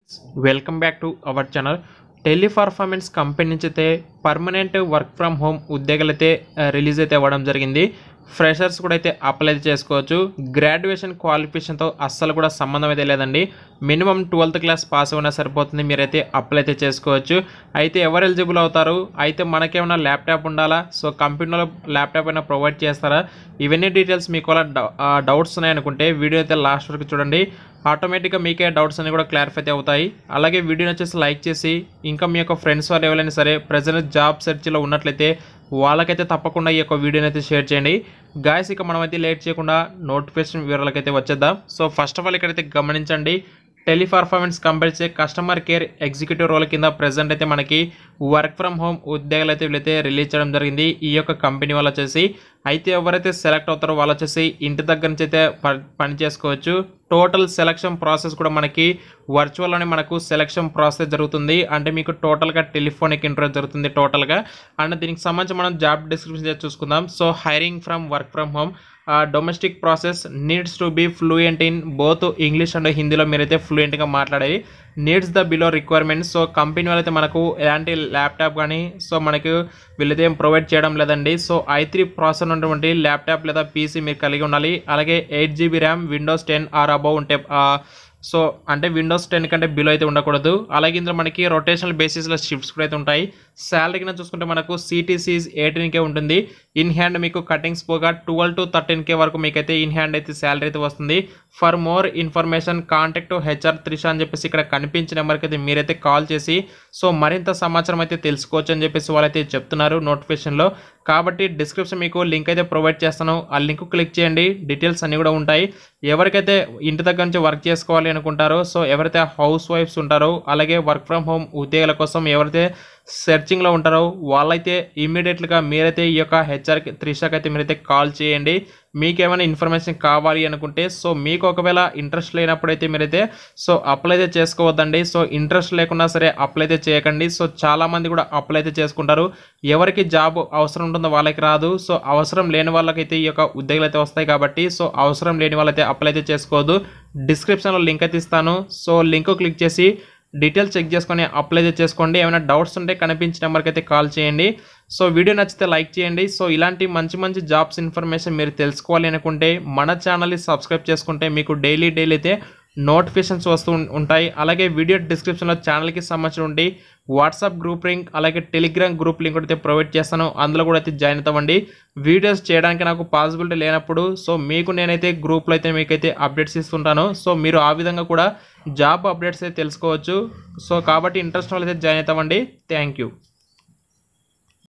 welcome back to our channel Teleperformance company నుంచి అయితే permanent work from home ఉద్యోగాలు అయితే రిలీజ్ అయితే అవ్వడం జరిగింది ఫ్రెషర్స్ కూడా అయితే అప్లై చేసుకోవచ్చు గ్రాడ్యుయేషన్ క్వాలిఫికేషన్తో అస్సలు కూడా సంబంధం అయితే లేదండి మినిమం ట్వెల్త్ క్లాస్ పాస్ అయినా సరిపోతుంది మీరైతే అప్లై అయితే చేసుకోవచ్చు అయితే ఎవరు ఎలిజిబుల్ అవుతారు అయితే మనకేమైనా ల్యాప్టాప్ ఉండాలా సో కంపెనీలో ల్యాప్టాప్ అయినా ప్రొవైడ్ చేస్తారా ఇవన్నీ డీటెయిల్స్ మీకు అలా డౌట్స్ ఉన్నాయనుకుంటే వీడియో అయితే లాస్ట్ వరకు చూడండి ఆటోమేటిక్గా మీకే డౌట్స్ అన్ని కూడా క్లారిఫై అయితే అవుతాయి అలాగే వీడియోని వచ్చేసి లైక్ చేసి ఇంకా మీ యొక్క ఫ్రెండ్స్ వాళ్ళు ఎవరైనా సరే ప్రజెంట్ జాబ్ సెర్చ్లో ఉన్నట్లయితే వాళ్ళకైతే తప్పకుండా ఈ యొక్క వీడియోని అయితే షేర్ చేయండి గాయస్ ఇక మనమైతే లేట్ చేయకుండా నోటిఫికేషన్ వివరాలకైతే వచ్చేద్దాం సో ఫస్ట్ ఆఫ్ ఆల్ ఇక్కడైతే గమనించండి Teleperformance company customer care executive role కింద ప్రెసెంట్ అయితే మనకి వర్క్ ఫ్రమ్ హోమ్ ఉద్యోగాలు అయితే వీళ్ళైతే రిలీజ్ చేయడం జరిగింది ఈ యొక్క కంపెనీ వాళ్ళు వచ్చేసి అయితే ఎవరైతే సెలెక్ట్ అవుతారో వాళ్ళు వచ్చేసి ఇంటి దగ్గర నుంచి అయితే ప- పని చేసుకోవచ్చు టోటల్ సెలక్షన్ ప్రాసెస్ కూడా మనకి వర్చువల్లోనే మనకు సెలక్షన్ ప్రాసెస్ జరుగుతుంది అంటే మీకు టోటల్గా టెలిఫోనిక్ ఇంటర్వ్యూ జరుగుతుంది టోటల్గా అండ్ దీనికి సంబంధించి మనం జాబ్ డిస్క్రిప్షన్ చూసుకుందాం so hiring from work from home domestic process needs to be fluent in both English and హిందీలో మీరైతే ఫ్లూయెంట్గా మాట్లాడేది needs the below requirements so company వాళ్ళైతే మనకు ఎలాంటి ల్యాప్టాప్ కానీ సో మనకు వీళ్ళైతే ఏం ప్రొవైడ్ చేయడం లేదండి సో ఐ త్రీ ప్రాసెస్ ఉన్నటువంటి ల్యాప్టాప్ లేదా పీసీ మీరు కలిగి ఉండాలి అలాగే eight GB RAM Windows ten or above ఉంటే ఆ, సో అంటే విండోస్ టెన్ కంటే బిలో అయితే ఉండకూడదు అలాగే ఇందులో మనకి రొటేషనల్ బేసిస్లో షిఫ్ట్స్ కూడా అయితే ఉంటాయి శాలరీ కింద చూసుకుంటే మనకు సిటీసీస్ ఎయిటీన్కే ఉంటుంది ఇన్ హ్యాండ్ మీకు కటింగ్స్ పోగా ట్వెల్వ్ టు థర్టీన్ కే వరకు మీకైతే ఇన్ హ్యాండ్ అయితే శాలరీ అయితే వస్తుంది for more information contact HR Trisha అని చెప్పేసి ఇక్కడ కనిపించిన నెంబర్కి అయితే మీరైతే కాల్ చేసి సో మరింత సమాచారం అయితే తెలుసుకోవచ్చు అని చెప్పేసి వాళ్ళైతే చెప్తున్నారు నోటిఫికేషన్లో కాబట్టి డిస్క్రిప్షన్ మీకు లింక్ అయితే ప్రొవైడ్ చేస్తాను ఆ లింక్ క్లిక్ చేయండి డీటెయిల్స్ అన్నీ కూడా ఉంటాయి ఎవరికైతే ఇంటి దగ్గర నుంచి వర్క్ చేసుకోవాలి అనుకుంటారో సో ఎవరైతే హౌస్ వైఫ్స్ ఉంటారో అలాగే వర్క్ ఫ్రమ్ హోమ్ ఉద్యోగాల కోసం ఎవరైతే సెర్చింగ్లో ఉంటారో వాళ్ళైతే ఇమీడియట్గా మీరైతే ఈ యొక్క హెచ్ఆర్కి త్రిషాకి అయితే మీరైతే కాల్ చేయండి మీకు ఏమైనా ఇన్ఫర్మేషన్ కావాలి అనుకుంటే సో మీకు ఒకవేళ ఇంట్రెస్ట్ లేనప్పుడైతే మీరైతే సో అప్లై అయితే చేసుకోవద్దండి సో ఇంట్రెస్ట్ లేకున్నా సరే అప్లై అయితే చేయకండి సో చాలామంది కూడా అప్లై అయితే చేసుకుంటారు ఎవరికి జాబ్ అవసరం ఉంటుందో వాళ్ళకి రాదు సో అవసరం లేని వాళ్ళకైతే ఈ యొక్క ఉద్యోగాలు అయితే వస్తాయి కాబట్టి సో అవసరం లేని వాళ్ళైతే అప్లై అయితే చేసుకోవద్దు డిస్క్రిప్షన్లో లింక్ అయితే ఇస్తాను సో లింక్ క్లిక్ చేసి డీటెయిల్స్ చెక్ చేసుకొని అప్లై అయితే చేసుకోండి ఏమైనా డౌట్స్ ఉంటే కనిపించిన నెంబర్కి అయితే కాల్ చేయండి సో వీడియో నచ్చితే లైక్ చేయండి సో ఇలాంటి మంచి మంచి జాబ్స్ ఇన్ఫర్మేషన్ మీరు తెలుసుకోవాలి అనుకుంటే మన ఛానల్ని సబ్స్క్రైబ్ చేసుకుంటే మీకు డైలీ డైలీ అయితే నోటిఫికేషన్స్ వస్తూ ఉం- ఉంటాయి అలాగే వీడియో డిస్క్రిప్షన్లో ఛానల్కి సంబంధించి వాట్సాప్ గ్రూప్ లింక్ అలాగే టెలిగ్రామ్ గ్రూప్ లింక్ కూడా అయితే ప్రొవైడ్ చేస్తాను అందులో కూడా అయితే జాయిన్ అవుతామండి వీడియోస్ చేయడానికి నాకు పాసిబిలిటీ లేనప్పుడు సో మీకు నేనైతే గ్రూప్లో అయితే మీకైతే అప్డేట్స్ ఇస్తుంటాను సో మీరు ఆ విధంగా కూడా జాబ్ అప్డేట్స్ అయితే తెలుసుకోవచ్చు సో కాబట్టి ఇంట్రెస్ట్ వాళ్ళైతే జాయిన్ అవుతామండి థ్యాంక్ యూ